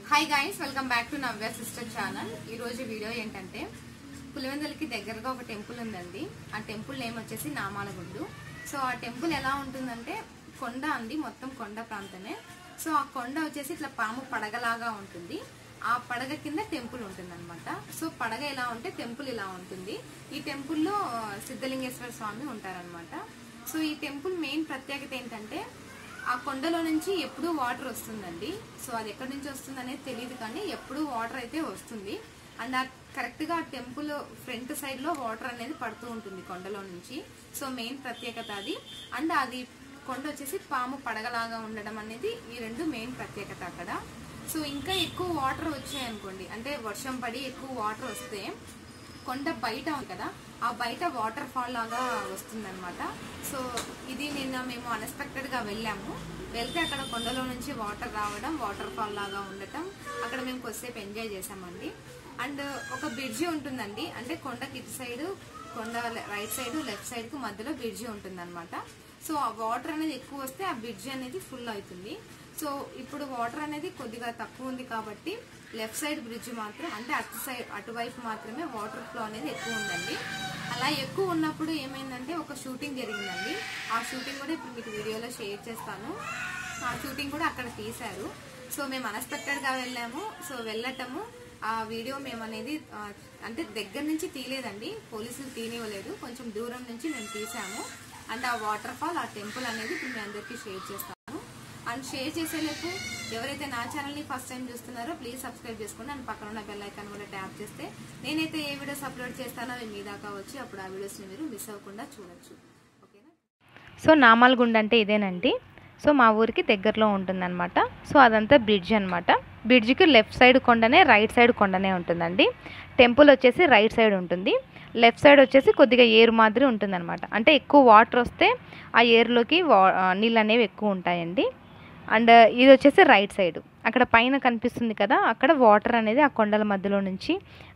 hi guys welcome back to Navya sister channel ఈ రోజు video ఏంటంటే పులివెందులకి దగ్గరగా ఒక టెంపుల్ ఉందండి ఆ టెంపుల్ నేమ్ వచ్చేసి నామాలగుండు సో ఆ టెంపుల్ ఎలా ఉంటుందంటే కొండ అంది మొత్తం కొండ ప్రాంతమే సో ఆ కొండ వచ్చేసి ఇట్లా పాము పడగలాగా ఉంటుంది ఆ పడగ కింద టెంపుల్ ఉంటుంది సో పడగ ఎలా ఉంటే టెంపుల్ ఇలా ఉంటుంది ఈ టెంపుల్లో ఆ, సిద్ధలింగేశ్వర స్వామి ఉంటారనమాట సో ఈ టెంపుల్ మెయిన్ ప్రత్యేకత ఏంటంటే ఆ కొండలో నుంచి ఎప్పుడూ వాటర్ వస్తుందండి సో అది ఎక్కడి నుంచి వస్తుంది అనేది తెలియదు కానీ ఎప్పుడూ వాటర్ అయితే వస్తుంది అండ్ ఆ కరెక్ట్ గా టెంపుల్ ఫ్రంట్ సైడ్ లో వాటర్ అనేది పడుతూ ఉంటుంది కొండలో నుంచి సో మెయిన్ ప్రత్యేకత అది అండ్ అది కొండ వచ్చేసి పాము పడగలాగా ఉండడం అనేది ఈ రెండు మెయిన్ ప్రత్యేకత అక్కడ సో ఇంకా ఎక్కువ వాటర్ వచ్చాయి అనుకోండి అంటే వర్షం పడి ఎక్కువ వాటర్ వస్తే కొండ బయట ఉంది కదా ఆ బయట వాటర్ ఫాల్ లాగా వస్తుందన్నమాట సో ఇది నిన్న మేము అన్ఎక్స్పెక్టెడ్ గా వెళ్ళాము వెళ్తే అక్కడ కొండలో నుంచి వాటర్ రావడం వాటర్ ఫాల్ లాగా ఉండటం అక్కడ మేము కొద్దిసేపు ఎంజాయ్ చేసామండి అండ్ ఒక బ్రిడ్జి ఉంటుందండి అంటే కొండకి ఇటు సైడ్ కొండ రైట్ సైడ్ లెఫ్ట్ సైడ్ కు మధ్యలో బ్రిడ్జి ఉంటుంది సో ఆ వాటర్ అనేది ఎక్కువ వస్తే ఆ బ్రిడ్జి అనేది ఫుల్ అవుతుంది సో ఇప్పుడు వాటర్ అనేది కొద్దిగా తక్కువ ఉంది కాబట్టి లెఫ్ట్ సైడ్ బ్రిడ్జ్ మాత్రం అంటే అటు సైడ్ అటువైపు మాత్రమే వాటర్ ఫ్లో అనేది ఎక్కువ ఉందండి అలా ఎక్కువ ఉన్నప్పుడు ఏమైందంటే ఒక షూటింగ్ జరిగిందండి ఆ షూటింగ్ కూడా ఇప్పుడు మీకు వీడియోలో షేర్ చేస్తాను ఆ షూటింగ్ కూడా అక్కడ తీశారు సో మేము అన్ఎక్స్పెక్టెడ్ గా వెళ్ళాము సో వెళ్ళటము ఆ వీడియో మేము అనేది ఆ, అంటే దగ్గర నుంచి తీయలేదండి పోలీసులు తీనివ్వలేదు కొంచెం దూరం నుంచి మేము తీసాము అండ్ ఆ వాటర్ ఫాల్ ఆ టెంపుల్ అనేది ఇప్పుడు మీ అందరికీ షేర్ చేస్తాను అండ్ షేర్ చేసేలోపు ఎవరైతే నా ఛానల్ ని ఫస్ట్ టైం చూస్తున్నారో ప్లీజ్ సబ్స్క్రైబ్ చేసుకోండి అండ్ పక్కన ఉన్న బెల్ ఐకాన్ కూడా ట్యాప్ చేస్తే నేనైతే ఏ వీడియోస్ అప్లోడ్ చేస్తానో అవి మీ దాకా వచ్చి అప్పుడు ఆ వీడియోస్ ని మీరు మిస్ అవ్వకుండా చూడొచ్చు ఓకేనా సో నామాలగుండ అంటే ఇదేనండి సో మా ఊరికి దగ్గరలో ఉంటుందన్నమాట సో అదంతా బ్రిడ్జ్ అనమాట బ్రిడ్జ్కి లెఫ్ట్ సైడ్ కొండనే రైట్ సైడ్ కొండనే ఉంటుందండి టెంపుల్ వచ్చేసి రైట్ సైడ్ ఉంటుంది లెఫ్ట్ సైడ్ వచ్చేసి కొద్దిగా ఏరు మాదిరి ఉంటుందన్నమాట అంటే ఎక్కువ వాటర్ వస్తే ఆ ఏరులోకి వా ఆ, నీళ్ళు అనేవి ఎక్కువ ఉంటాయండి అండ్ ఇది వచ్చేసి రైట్ సైడ్ అక్కడ పైన కనిపిస్తుంది కదా అక్కడ వాటర్ అనేది ఆ కొండల మధ్యలో నుంచి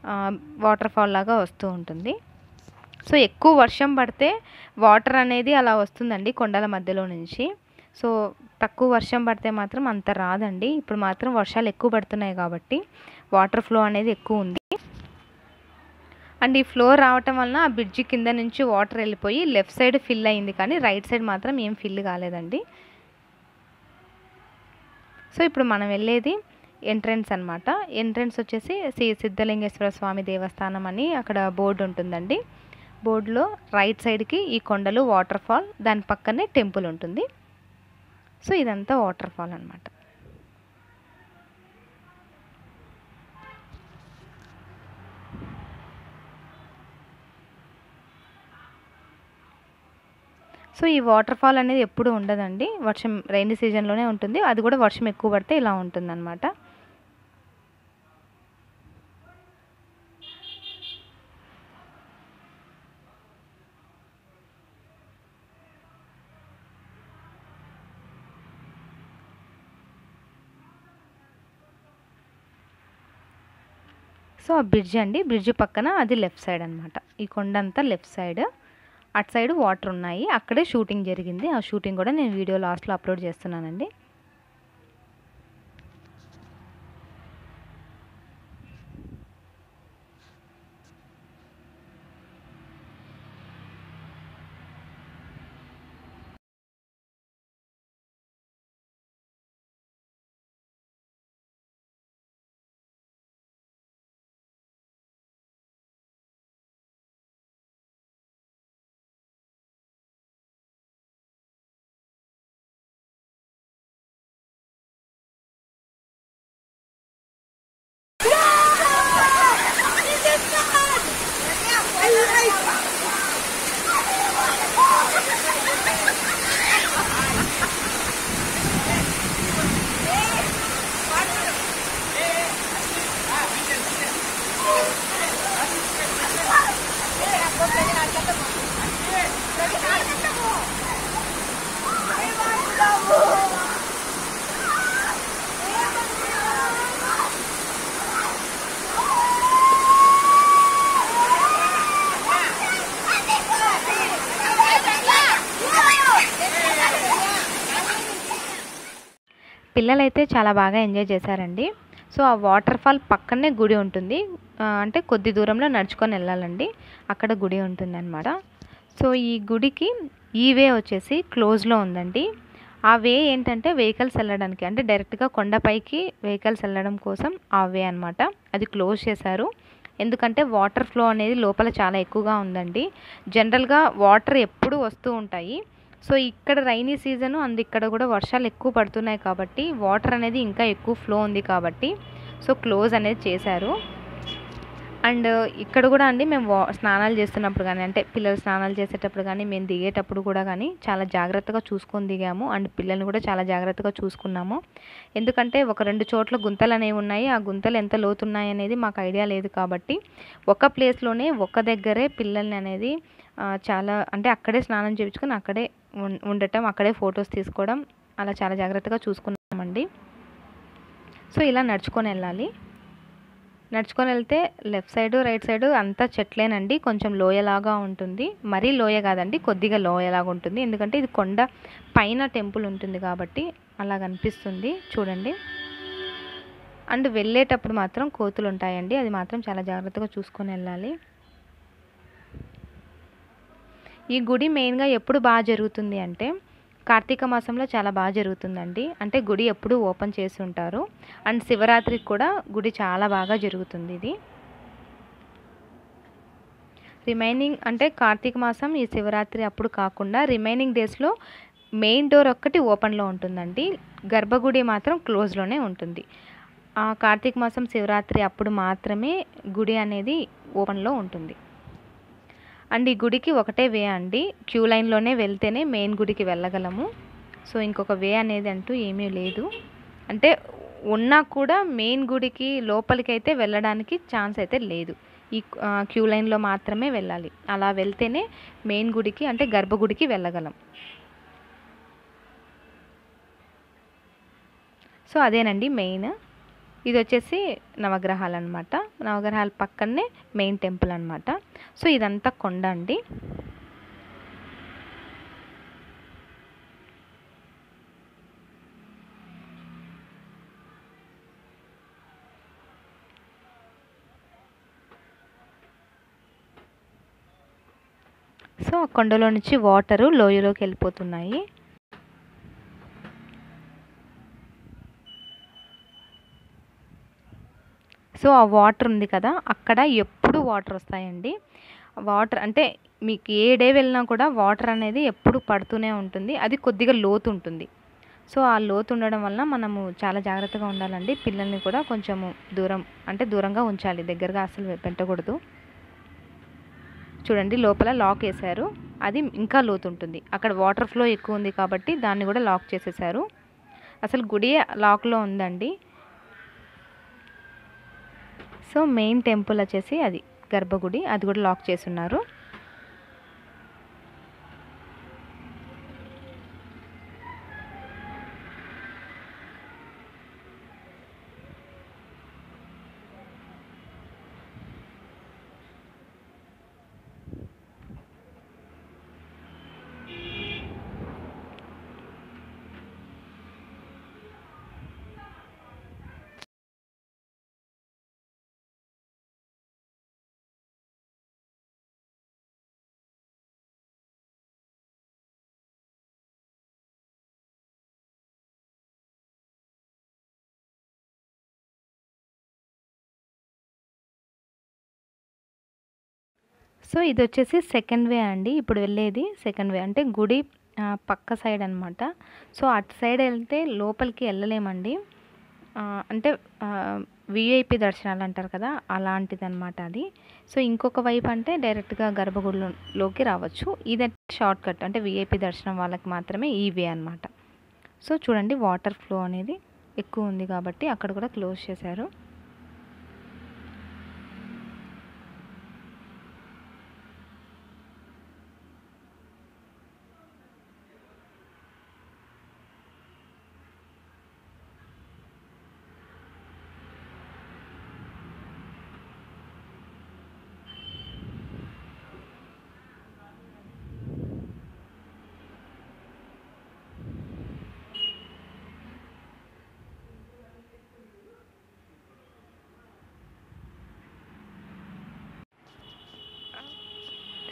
వాటర్ ఫాల్ లాగా వస్తూ ఉంటుంది సో ఎక్కువ వర్షం పడితే వాటర్ అనేది అలా వస్తుందండి కొండల మధ్యలో నుంచి సో తక్కువ వర్షం పడితే మాత్రం అంత రాదండి ఇప్పుడు మాత్రం వర్షాలు ఎక్కువ పడుతున్నాయి కాబట్టి వాటర్ ఫ్లో అనేది ఎక్కువ ఉంది అండ్ ఈ ఫ్లో రావటం వలన ఆ బ్రిడ్జి కింద నుంచి వాటర్ వెళ్ళిపోయి లెఫ్ట్ సైడ్ ఫిల్ అయింది కానీ రైట్ సైడ్ మాత్రం ఏం ఫిల్ కాలేదండి సో ఇప్పుడు మనం వెళ్ళేది ఎంట్రన్స్ అన్నమాట ఎంట్రన్స్ వచ్చేసి శ్రీ సిద్ధలింగేశ్వర స్వామి దేవస్థానం అని అక్కడ బోర్డు ఉంటుందండి బోర్డులో రైట్ సైడ్కి ఈ కొండలు వాటర్ ఫాల్ దాని పక్కనే టెంపుల్ ఉంటుంది సో ఇదంతా వాటర్ ఫాల్ అనమాట సో ఈ వాటర్ ఫాల్ అనేది ఎప్పుడు ఉండదండి వర్షం రైనీ సీజన్లోనే ఉంటుంది అది కూడా వర్షం ఎక్కువ పడితే ఇలా ఉంటుందన్నమాట సో ఆ బ్రిడ్జ్ అండి బ్రిడ్జ్ పక్కన అది లెఫ్ట్ సైడ్ అనమాట ఈ కొండ అంతా లెఫ్ట్ సైడ్ అటు సైడ్ వాటర్ ఉన్నాయి అక్కడే షూటింగ్ జరిగింది ఆ షూటింగ్ కూడా నేను వీడియో లాస్ట్లో అప్లోడ్ చేస్తున్నానండి పిల్లలైతే చాలా బాగా ఎంజాయ్ చేశారండి సో ఆ వాటర్ ఫాల్ పక్కనే గుడి ఉంటుంది ఆ, అంటే కొద్ది దూరంలో నడుచుకొని వెళ్ళాలండి అక్కడ గుడి ఉంటుంది అనమాట సో ఈ గుడికి ఈ వే వచ్చేసి క్లోజ్లో ఉందండి ఆ వే ఏంటంటే వెహికల్స్ వెళ్ళడానికి అంటే డైరెక్ట్గా కొండపైకి వెహికల్స్ వెళ్ళడం కోసం ఆ వే అనమాట అది క్లోజ్ చేశారు ఎందుకంటే వాటర్ ఫ్లో అనేది లోపల చాలా ఎక్కువగా ఉందండి జనరల్గా వాటర్ ఎప్పుడూ వస్తూ ఉంటాయి సో ఇక్కడ రైనీ సీజన్ అండ్ ఇక్కడ కూడా వర్షాలు ఎక్కువ పడుతున్నాయి కాబట్టి వాటర్ అనేది ఇంకా ఎక్కువ ఫ్లో ఉంది కాబట్టి సో క్లోజ్ అనేది చేశారు అండ్ ఇక్కడ కూడా అండి మేము వా- స్నానాలు చేస్తున్నప్పుడు కానీ అంటే పిల్లలు స్నానాలు చేసేటప్పుడు కానీ మేము దిగేటప్పుడు కూడా కానీ చాలా జాగ్రత్తగా చూసుకొని దిగాము అండ్ పిల్లల్ని కూడా చాలా జాగ్రత్తగా చూసుకున్నాము ఎందుకంటే ఒక రెండు చోట్ల గుంతలు అనేవి ఉన్నాయి ఆ గుంతలు ఎంత లోతున్నాయి అనేది మాకు ఐడియా లేదు కాబట్టి ఒక ప్లేస్లోనే ఒక దగ్గరే పిల్లల్ని అనేది ఆ, చాలా అంటే అక్కడే స్నానం చేయించుకొని అక్కడే ఉం- ఉండటం అక్కడే ఫొటోస్ తీసుకోవడం అలా చాలా జాగ్రత్తగా చూసుకున్నామండి సో ఇలా నడుచుకొని వెళ్ళాలి నడుచుకొని వెళ్తే లెఫ్ట్ సైడ్ రైట్ సైడ్ అంతా చెట్లేనండి కొంచెం లోయలాగా ఉంటుంది మరీ లోయ కాదండి కొద్దిగా లోయలాగా ఉంటుంది ఎందుకంటే ఇది కొండ పైన టెంపుల్ ఉంటుంది కాబట్టి అలా కనిపిస్తుంది చూడండి అండ్ వెళ్ళేటప్పుడు మాత్రం కోతులు ఉంటాయండి అది మాత్రం చాలా జాగ్రత్తగా చూసుకొని వెళ్ళాలి ఈ గుడి మెయిన్గా ఎప్పుడు బాగా జరుగుతుంది అంటే కార్తీక మాసంలో చాలా బాగా జరుగుతుందండి అంటే గుడి ఎప్పుడు ఓపెన్ చేసి ఉంటారు అండ్ శివరాత్రికి కూడా గుడి చాలా బాగా జరుగుతుంది ఇది రిమైనింగ్ అంటే కార్తీక మాసం ఈ శివరాత్రి అప్పుడు కాకుండా రిమైనింగ్ డేస్లో మెయిన్ డోర్ ఒక్కటి ఓపెన్లో ఉంటుందండి గర్భగుడి మాత్రం క్లోజ్లోనే ఉంటుంది ఆ కార్తీక మాసం శివరాత్రి అప్పుడు మాత్రమే గుడి అనేది ఓపెన్లో ఉంటుంది అండ్ ఈ గుడికి ఒకటే వే అండి క్యూ లైన్లోనే వెళ్తేనే మెయిన్ గుడికి వెళ్ళగలము సో ఇంకొక వే అనేది అంటూ ఏమీ లేదు అంటే ఉన్నా కూడా మెయిన్ గుడికి లోపలికి అయితే వెళ్ళడానికి ఛాన్స్ అయితే లేదు ఈ ఆ, క్యూ లైన్లో మాత్రమే వెళ్ళాలి అలా వెళ్తేనే మెయిన్ గుడికి అంటే గర్భగుడికి వెళ్ళగలం సో అదేనండి మెయిన్ ఇది వచ్చేసి నవగ్రహాలు అనమాట నవగ్రహాల పక్కనే మెయిన్ టెంపుల్ అనమాట సో ఇదంతా కొండ అండి సో ఆ కొండలో నుంచి వాటరు లోయలోకి వెళ్ళిపోతున్నాయి సో ఆ వాటర్ ఉంది కదా అక్కడ ఎప్పుడు వాటర్ వస్తాయండి వాటర్ అంటే మీకు ఏ డే వెళ్ళినా కూడా వాటర్ అనేది ఎప్పుడు పడుతూనే ఉంటుంది అది కొద్దిగా లోతు ఉంటుంది సో ఆ లోతు ఉండడం వల్ల మనము చాలా జాగ్రత్తగా ఉండాలండి పిల్లల్ని కూడా కొంచెము దూరం అంటే దూరంగా ఉంచాలి దగ్గరగా అసలు పెట్టకూడదు చూడండి లోపల లాక్ వేశారు అది ఇంకా లోతు ఉంటుంది అక్కడ వాటర్ ఫ్లో ఎక్కువ ఉంది కాబట్టి దాన్ని కూడా లాక్ చేసేసారు అసలు గుడి లాక్లో ఉందండి సో మెయిన్ టెంపుల్ వచ్చేసి అది గర్భగుడి అది కూడా లాక్ చేస్తున్నారు సో ఇది వచ్చేసి సెకండ్ వే అండి ఇప్పుడు వెళ్ళేది సెకండ్ వే అంటే గుడి ఆ, పక్క సైడ్ అనమాట సో అటు సైడ్ వెళ్తే లోపలికి వెళ్ళలేమండి ఆ, అంటే విఐపి దర్శనాలు అంటారు కదా అలాంటిది అనమాట అది సో ఇంకొక వైపు అంటే డైరెక్ట్గా గర్భగుడిలోకి రావచ్చు ఇది షార్ట్ కట్ అంటే విఐపి దర్శనం వాళ్ళకి మాత్రమే ఈ వే అనమాట సో చూడండి వాటర్ ఫ్లో అనేది ఎక్కువ ఉంది కాబట్టి అక్కడ కూడా క్లోజ్ చేశారు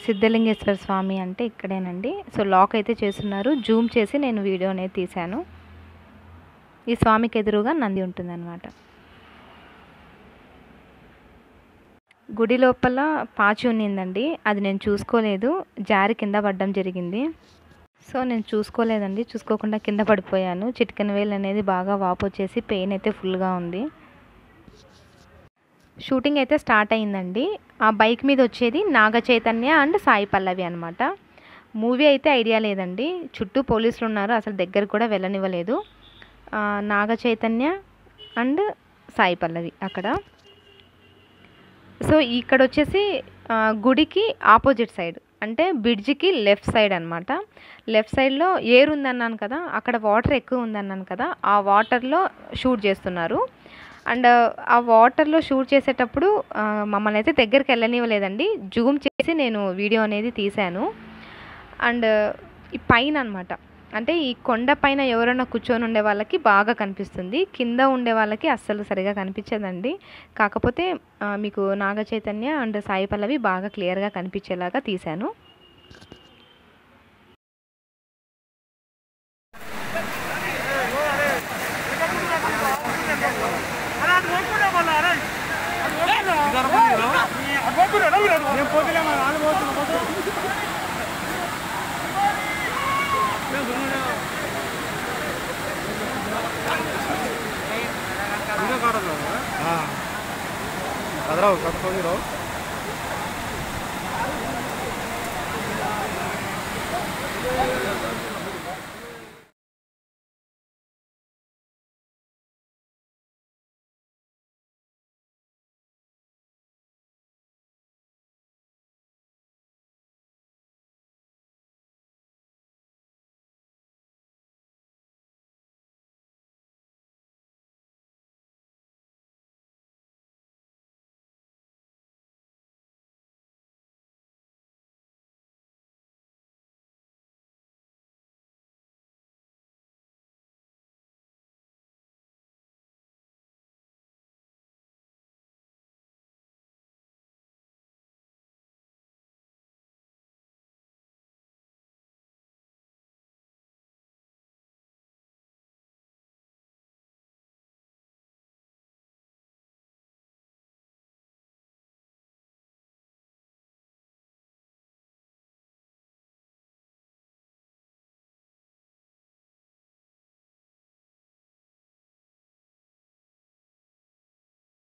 సిద్ధలింగేశ్వర స్వామి అంటే ఇక్కడేనండి సో లాక్ అయితే చేస్తున్నారు జూమ్ చేసి నేను వీడియో అనేది తీశాను ఈ స్వామికి ఎదురుగా నంది ఉంటుందన్నమాట గుడి లోపల పాచి ఉన్నిందండి అది నేను చూసుకోలేదు జారి కింద పడడం జరిగింది సో నేను చూసుకోలేదండి చూసుకోకుండా కింద పడిపోయాను చిటికెన వేలు అనేది బాగా వాపు వచ్చేసి పెయిన్ అయితే ఫుల్గా ఉంది షూటింగ్ అయితే స్టార్ట్ అయిందండి ఆ బైక్ మీద వచ్చేది నాగ చైతన్య అండ్ సాయి పల్లవి అనమాట మూవీ అయితే ఐడియా లేదండి చుట్టూ పోలీసులు ఉన్నారు అసలు దగ్గర కూడా వెళ్ళనివ్వలేదు ఆ, నాగ చైతన్య అండ్ సాయి పల్లవి అక్కడ సో ఇక్కడ వచ్చేసి ఆ, గుడికి ఆపోజిట్ సైడ్ అంటే బ్రిడ్జికి లెఫ్ట్ సైడ్ అనమాట లెఫ్ట్ సైడ్లో ఏర్ ఉందన్నాను కదా అక్కడ వాటర్ ఎక్కువ ఉందన్నాను కదా ఆ వాటర్లో షూట్ చేస్తున్నారు అండ్ ఆ వాటర్లో షూట్ చేసేటప్పుడు ఆ, మమ్మల్ని అయితే దగ్గరికి వెళ్ళనివ్వలేదండి జూమ్ చేసి నేను వీడియో అనేది తీశాను అండ్ ఈ పైన అనమాట అంటే ఈ కొండ పైన ఎవరైనా కూర్చొని ఉండే వాళ్ళకి బాగా కనిపిస్తుంది కింద ఉండే వాళ్ళకి అస్సలు సరిగా కనిపించదండి కాకపోతే ఆ, మీకు నాగ చైతన్య అండ్ సాయి పల్లవి బాగా క్లియర్గా కనిపించేలాగా తీశాను నేను పోతులే మా నాన్న పోతున్నా పోతున్నా వీడియో కాడదు కదరావు కథ రావు